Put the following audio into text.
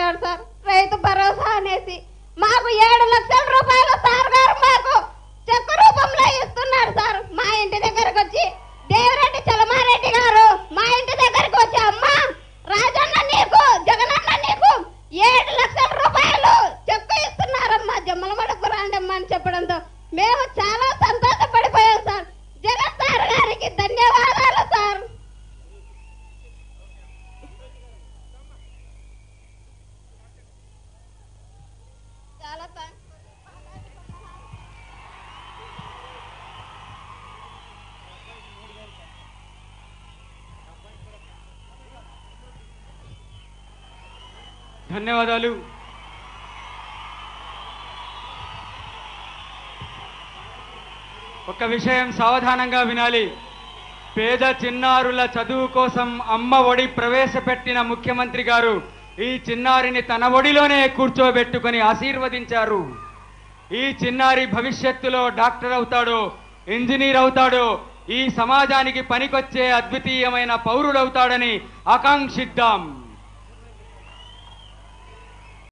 పెట్టాడు సార్ రైతు భరోసా అనేసి మాకు ఏడు లక్షల రూపాయలు సార్ గారు మాకు చెక్కు రూపంలో ఇస్తున్నాడు సార్ మా ఇంటి దగ్గరకు వచ్చి దేవిరెడ్డి చలమారెడ్డి గారు మా ఇంటి దగ్గరకు వచ్చి అమ్మా రాజన్న నీకు జగనన్న నీకు ఏడు లక్షల రూపాయలు చెక్కు ఇస్తున్నారమ్మా జమ్మల మడకు రాండమ్మా అని చెప్పడంతో మేము చాలా సంతోషపడిపోయాం సార్ జగన్ సార్ గారికి ధన్యవాదాలు సార్ చాలా థాంక్స్. ధన్యవాదాలు ఒక విషయం సావధానంగా వినాలి పేద చిన్నారుల చదువు కోసం అమ్మ ఒడి ప్రవేశపెట్టిన ముఖ్యమంత్రి గారు ఈ చిన్నారిని తన ఒడిలోనే కూర్చోబెట్టుకొని ఆశీర్వదించారు ఈ చిన్నారి భవిష్యత్తులో డాక్టర్ అవుతాడో ఇంజనీర్ అవుతాడో ఈ సమాజానికి పనికొచ్చే అద్వితీయమైన పౌరుడవుతాడని ఆకాంక్షిద్దాం